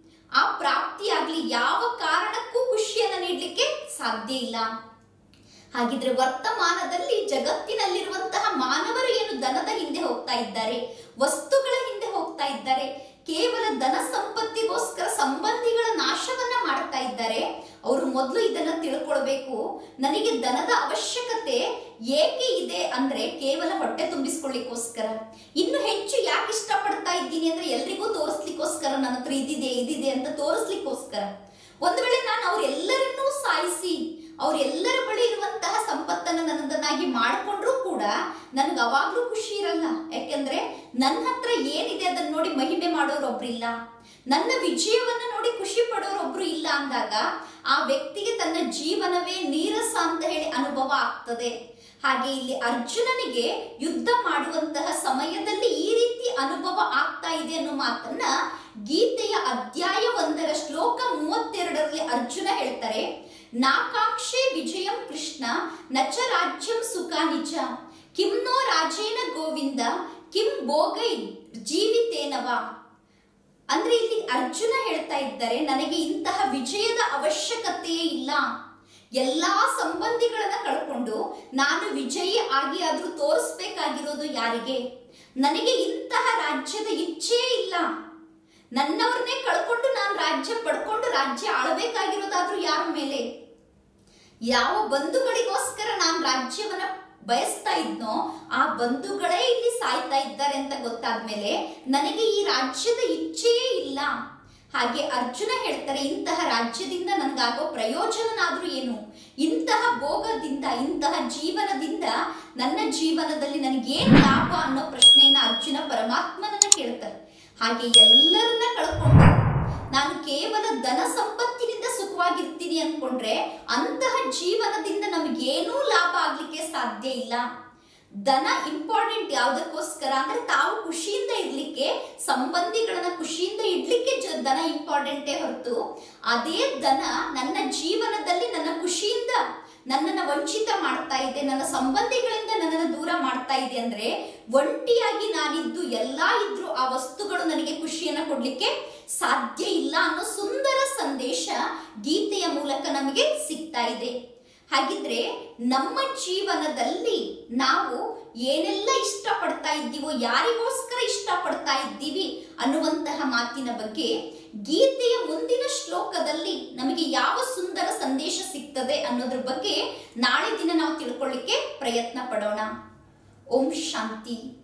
ಆ ಪ್ರಾಪ್ತಿ ಆಗ್ಲಿ ಯಾವ ಕಾರಣಕ್ಕೂ ಖುಷಿಯನ್ನ ನೀಡ್ಲಿಕ್ಕೆ ಸಾಧ್ಯ ಇಲ್ಲ ಹಾಗಿದ್ರೆ ವರ್ತಮಾನದಲ್ಲಿ ಜಗತ್ತಿನಲ್ಲಿರುವಂತಹ ಮಾನವರು ಏನು ದನದ ಹಿಂದೆ ಹೋಗ್ತಾ ಇದ್ದಾರೆ ವಸ್ತುಗಳ ಹಿಂದೆ ಹೋಗ್ತಾ ಇದ್ದಾರೆ ಕೇವಲ ಧನ ಸಂಪತ್ತಿಗೋಸ್ಕರ ಸಂಬಂಧಿಗಳ ನಾಶವನ್ನ ಮಾಡ್ತಾ ಇದ್ದಾರೆ ಅವರು ಮೊದಲು ಇದನ್ನ ತಿಳ್ಕೊಳ್ಬೇಕು ನನಗೆ ದನದ ಅವಶ್ಯಕತೆ ಏಕೆ ಇದೆ ಅಂದ್ರೆ ಕೇವಲ ಹೊಟ್ಟೆ ತುಂಬಿಸ್ಕೊಳ್ಳಿಕ್ಕೋಸ್ಕರ ಇನ್ನು ಹೆಚ್ಚು ಯಾಕೆ ಇಷ್ಟಪಡ್ತಾ ಇದ್ದೀನಿ ಅಂದ್ರೆ ಎಲ್ರಿಗೂ ತೋರಿಸ್ಲಿಕ್ಕೋಸ್ಕರ ನನ್ನ ಹತ್ರ ಇದಿದೆ ಇದಿದೆ ಅಂತ ತೋರಿಸ್ಲಿಕ್ಕೋಸ್ಕರ ಒಂದು ವೇಳೆ ನಾನು ಅವರೆಲ್ಲರನ್ನೂ ಸಾಯಿಸಿ ಅವರೆಲ್ಲರ ಬಳಿ ಇರುವಂತಹ ಸಂಪತ್ತನ್ನ ನನ್ನದನ್ನಾಗಿ ಮಾಡ್ಕೊಂಡ್ರೂ ಕೂಡ ನನ್ಗೆ ಅವಾಗ್ಲೂ ಖುಷಿ ಇರಲ್ಲ ಯಾಕೆಂದ್ರೆ ನನ್ನ ಹತ್ರ ಏನಿದೆ ಅದನ್ನ ನೋಡಿ ಮಹಿಮೆ ಮಾಡೋರು ಒಬ್ರಿಲ್ಲ ನನ್ನ ವಿಜಯವನ್ನ ನೋಡಿ ಖುಷಿ ಪಡೋರು ಒಬ್ರು ಇಲ್ಲ ಅಂದಾಗ ಆ ವ್ಯಕ್ತಿಗೆ ತನ್ನ ಜೀವನವೇ ನೀರಸ ಅಂತ ಹೇಳಿ ಅನುಭವ ಆಗ್ತದೆ ಹಾಗೆ ಇಲ್ಲಿ ಅರ್ಜುನನಿಗೆ ಯುದ್ಧ ಮಾಡುವಂತಹ ಸಮಯದಲ್ಲಿ ಈ ರೀತಿ ಅನುಭವ ಆಗ್ತಾ ಇದೆ ಅನ್ನೋ ಮಾತನ್ನ ಗೀತೆಯ ಅಧ್ಯಾಯ ಒಂದರ ಶ್ಲೋಕ ಮೂವತ್ತೆರಡರಲ್ಲಿ ಅರ್ಜುನ ಹೇಳ್ತಾರೆ ನಾಕಾಕ್ಷೆ ವಿಜಯಂ ಕೃಷ್ಣ ನಚ ರಾಜ್ಯಂ ಸುಖ ನಿಜ ಕಿಮ್ನೋ ರಾಜೇನ ಗೋವಿಂದ ಕಿಂ ಭೋಗೈ ಜೀವಿತೇನವ ಅಂದ್ರೆ ಇಲ್ಲಿ ಅರ್ಜುನ ಹೇಳ್ತಾ ಇದ್ದಾರೆ ನನಗೆ ಇಂತಹ ವಿಜಯದ ಅವಶ್ಯಕತೆಯೇ ಇಲ್ಲ ಎಲ್ಲಾ ಸಂಬಂಧಿಗಳನ್ನ ಕಳ್ಕೊಂಡು ನಾನು ವಿಜಯಿ ಆಗಿ ಆದ್ರೂ ತೋರಿಸ್ಬೇಕಾಗಿರೋದು ಯಾರಿಗೆ ನನಗೆ ಇಂತಹ ರಾಜ್ಯದ ಇಚ್ಛೆ ಇಲ್ಲ ನನ್ನವ್ರನ್ನೇ ಕಳ್ಕೊಂಡು ನಾನು ರಾಜ್ಯ ಪಡ್ಕೊಂಡು ರಾಜ್ಯ ಆಳ್ಬೇಕಾಗಿರೋದಾದ್ರೂ ಯಾರ ಮೇಲೆ ಯಾವ ಬಂಧುಗಳಿಗೋಸ್ಕರ ನಾನು ರಾಜ್ಯವನ್ನ ಬಯಸ್ತಾ ಇದ್ನೋ ಆ ಬಂಧುಗಳೇ ಇಲ್ಲಿ ಸಾಯ್ತಾ ಇದ್ದಾರೆ ಅಂತ ಗೊತ್ತಾದ್ಮೇಲೆ ನನಗೆ ಈ ರಾಜ್ಯದ ಇಚ್ಛೆಯೇ ಇಲ್ಲ ಹಾಗೆ ಅರ್ಜುನ ಹೇಳ್ತಾರೆ ಇಂತಹ ರಾಜ್ಯದಿಂದ ನನಗಾಗೋ ಪ್ರಯೋಜನನಾದ್ರೂ ಏನು ಇಂತಹ ಭೋಗದಿಂದ ಇಂತಹ ಜೀವನದಿಂದ ನನ್ನ ಜೀವನದಲ್ಲಿ ನನಗೇನ್ ಲಾಭ ಅನ್ನೋ ಪ್ರಶ್ನೆಯನ್ನ ಅರ್ಜುನ ಪರಮಾತ್ಮನನ್ನ ಕೇಳ್ತಾರೆ ಹಾಗೆ ಎಲ್ಲರನ್ನ ಕಳ್ಕೊಂಡು ನಾನು ಕೇವಲ ಧನ ಸಂಪತ್ತಿನಿಂದ ಸುಖವಾಗಿರ್ತೀನಿ ಅನ್ಕೊಂಡ್ರೆ ಅಂತಹ ಜೀವನದಿಂದ ನಮಗೇನೂ ಲಾಭ ಆಗ್ಲಿಕ್ಕೆ ಸಾಧ್ಯ ಇಲ್ಲ ಧನ ಇಂಪಾರ್ಟೆಂಟ್ ಯಾವ್ದಕ್ಕೋಸ್ಕರ ಅಂದ್ರೆ ತಾವು ಖುಷಿಯಿಂದ ಇರ್ಲಿಕ್ಕೆ ಸಂಬಂಧಿಗಳನ್ನ ಖುಷಿಯಿಂದ ಇಡ್ಲಿಕ್ಕೆ ಜ- ಧನ ಇಂಪಾರ್ಟೆಂಟೇ ಹೊರತು ಅದೇ ಧನ ನನ್ನ ಜೀವನದಲ್ಲಿ ನನ್ನ ಖುಷಿಯಿಂದ ನನ್ನನ್ನ ವಂಚಿತ ಮಾಡ್ತಾ ಇದೆ ನನ್ನ ಸಂಬಂಧಿಗಳಿಂದ ನನ್ನನ್ನು ದೂರ ಮಾಡ್ತಾ ಇದೆ ಅಂದ್ರೆ ಒಂಟಿಯಾಗಿ ನಾನಿದ್ದು ಎಲ್ಲಾ ಇದ್ರು ಆ ವಸ್ತುಗಳು ನನಗೆ ಖುಷಿಯನ್ನ ಕೊಡ್ಲಿಕ್ಕೆ ಸಾಧ್ಯ ಇಲ್ಲ ಅನ್ನೋ ಸುಂದರ ಸಂದೇಶ ಗೀತೆಯ ಮೂಲಕ ನಮಗೆ ಸಿಗ್ತಾ ಇದೆ ಹಾಗಿದ್ರೆ ನಮ್ಮ ಜೀವನದಲ್ಲಿ ನಾವು ಏನೆಲ್ಲ ಇಷ್ಟಪಡ್ತಾ ಇದ್ದೀವೋ ಯಾರಿಗೋಸ್ಕರ ಇಷ್ಟಪಡ್ತಾ ಇದ್ದೀವಿ ಅನ್ನುವಂತಹ ಮಾತಿನ ಬಗ್ಗೆ ಗೀತೆಯ ಮುಂದಿನ ಶ್ಲೋಕದಲ್ಲಿ ನಮಗೆ ಯಾವ ಸುಂದರ ಸಂದೇಶ ಸಿಗ್ತದೆ ಅನ್ನೋದ್ರ ಬಗ್ಗೆ ನಾಳೆ ದಿನ ನಾವು ತಿಳ್ಕೊಳ್ಳಿಕ್ಕೆ ಪ್ರಯತ್ನ ಪಡೋಣ ಓಂ ಶಾಂತಿ